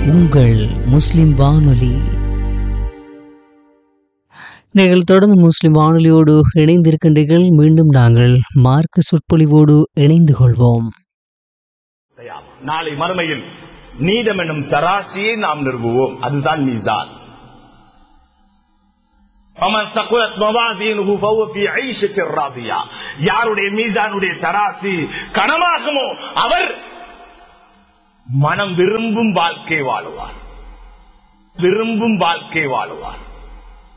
உங்கள் முஸ்லிம் வானொலி நீங்கள் தொடர்ந்து முஸ்லிம் வானொலியோடு இணைந்திருக்கின்றீர்கள் மீண்டும் நாங்கள் மார்க்க சொற்பொழிவோடு இணைந்து கொள்வோம் நாளை மறுமையில் நீதம் என்னும் தராசியை நாம் நிறுவுவோம் அதுதான் மீதான் யாருடைய மீதானுடைய தராசி கனமாகுமோ அவர் மனம் விரும்பும் வாழ்க்கை வாழுவார் விரும்பும் வாழ்க்கை வாழுவார்